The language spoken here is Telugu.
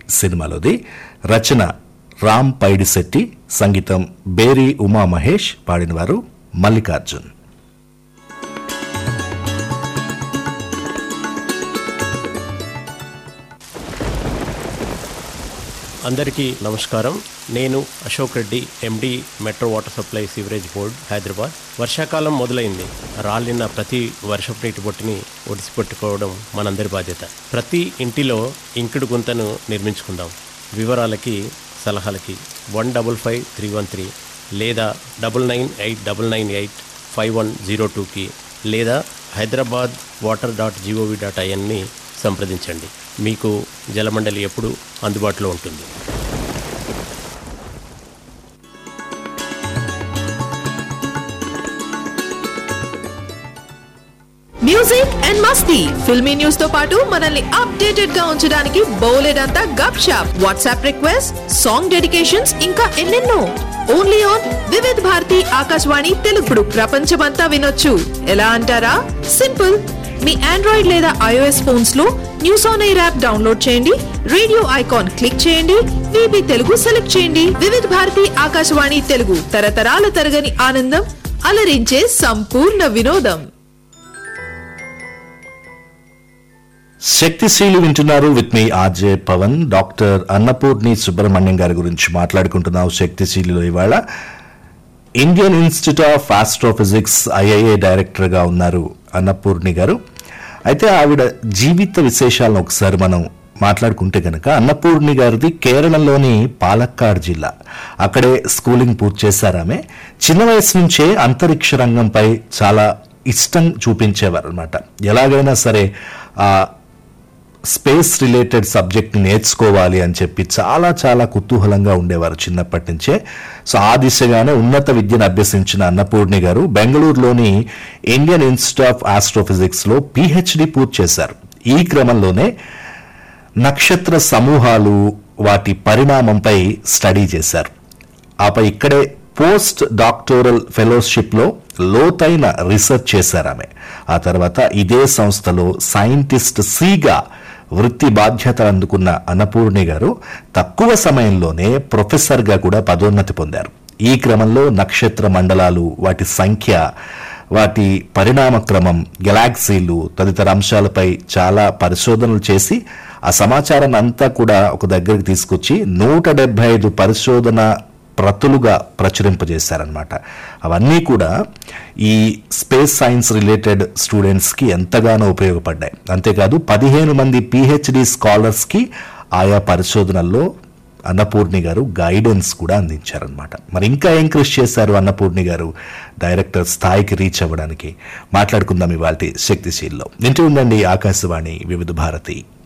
సినిమాలోది రచన రామ్ పైడిశెట్టి సంగీతం బేరి ఉమా మహేష్ పాడినవారు మల్లికార్జున్ అందరికీ నమస్కారం నేను Ashok Reddy MD metro water supply sewerage board Hyderabad వర్షాకాలం మొదలైంది రాలిన ప్రతి వర్షపు నీటి బొట్టుని ఒడిసిపెట్టుకోవడం మనందరి బాధ్యత ప్రతి ఇంటిలో ఇంకుడు గుంతను నిర్మించుకుందాం వివరాలకి సలహాలకి one double five three one three లేదా double nine eight double nine eight five one zero టూకి లేదా Hyderabad water dot GOV dot ఐఎన్ని సంప్రదించండి మీకు జలమండలి ఎప్పుడు అందుబాటులో ఉంటుంది మ్యూజిక్ అండ్ మస్తీ ఫిల్మీ న్యూస్ తో పాటు మనల్ని అప్డేటెడ్ గా ఉంచడానికి బౌలెడ్ అంతా గప్ షాప్ వాట్సాప్ రిక్వెస్ట్ సాంగ్ డెడికేషన్స్ ఇంకా ఎన్నెన్నో ఓన్లీ ఆన్ వివిధ్ భారతి ఆకాశవాణి తెలుగుడు ప్రపంచమంతా వినొచ్చు ఎలా అంటారా సింపుల్ మీ ఆండ్రాయిడ్ లేదా ఐఓఎస్ ఫోన్స్ లో news on air app download చేయండి రేడియో ఐకాన్ క్లిక్ చేయండి విబి తెలుగు సెలెక్ట్ చేయండి వివిధ్ భారతి ఆకాశవాణి తెలుగు తరతరాల తరగని ఆనందం అలరించే సంపూర్ణ వినోదం శక్తిశీలి వింటున్నారు విత్ మీ ఆర్జే పవన్ డాక్టర్ అన్నపూర్ణి సుబ్రహ్మణ్యం గారి గురించి మాట్లాడుకుంటున్నాం శక్తిశీలిలో ఇవాళ Indian Institute of Astrophysics IIA డైరెక్టర్గా ఉన్నారు అన్నపూర్ణి గారు అయితే ఆవిడ జీవిత విశేషాలను ఒకసారి మనం మాట్లాడుకుంటే కనుక అన్నపూర్ణి గారిది కేరళలోని పాలక్కాడ్ జిల్లా అక్కడే స్కూలింగ్ పూర్తి చేశారు ఆమె చిన్న వయసు నుంచే అంతరిక్ష రంగంపై చాలా ఇష్టం చూపించేవారు అనమాట ఎలాగైనా సరే ఆ స్పేస్ రిలేటెడ్ సబ్జెక్ట్ని నేర్చుకోవాలి అని చెప్పి చాలా చాలా కుతూహలంగా ఉండేవారు చిన్నప్పటి నుంచే సో ఆ దిశగానే ఉన్నత విద్యను అభ్యసించిన అన్నపూర్ణి గారు బెంగళూరులోని ఇండియన్ ఇన్స్టిట్యూట్ ఆఫ్ ఆస్ట్రోఫిజిక్స్లో పిహెచ్డి పూర్తి చేశారు ఈ క్రమంలోనే నక్షత్ర సమూహాలు వాటి పరిణామంపై స్టడీ చేశారు ఆపై ఇక్కడే పోస్ట్ డాక్టోరల్ ఫెలోషిప్లో లోతైన రీసెర్చ్ చేశారు ఆమె ఆ తర్వాత ఇదే సంస్థలో సైంటిస్ట్ సిగా వృత్తి బాధ్యతలు అందుకున్న అన్నపూర్ణి గారు తక్కువ సమయంలోనే ప్రొఫెసర్గా కూడా పదోన్నతి పొందారు ఈ క్రమంలో నక్షత్ర మండలాలు వాటి సంఖ్య వాటి పరిణామ క్రమం గెలాక్సీలు తదితర అంశాలపై చాలా పరిశోధనలు చేసి ఆ సమాచారాన్ని అంతా కూడా ఒక దగ్గరికి తీసుకొచ్చి నూట డెబ్బై ఐదు పరిశోధన ప్రతులుగా ప్రచురింపజేశారనమాట అవన్నీ కూడా ఈ స్పేస్ సైన్స్ రిలేటెడ్ స్టూడెంట్స్కి ఎంతగానో ఉపయోగపడ్డాయి అంతేకాదు పదిహేను మంది పిహెచ్డి స్కాలర్స్కి ఆయా పరిశోధనల్లో అన్నపూర్ణి గారు గైడెన్స్ కూడా అందించారనమాట మరి ఇంకా ఏం కృషి చేశారు అన్నపూర్ణి గారు డైరెక్టర్ స్థాయికి రీచ్ అవ్వడానికి మాట్లాడుకుందాం ఇవాళ శక్తిశీల్లో వింటూ ఉండండి ఆకాశవాణి వివిధ భారతి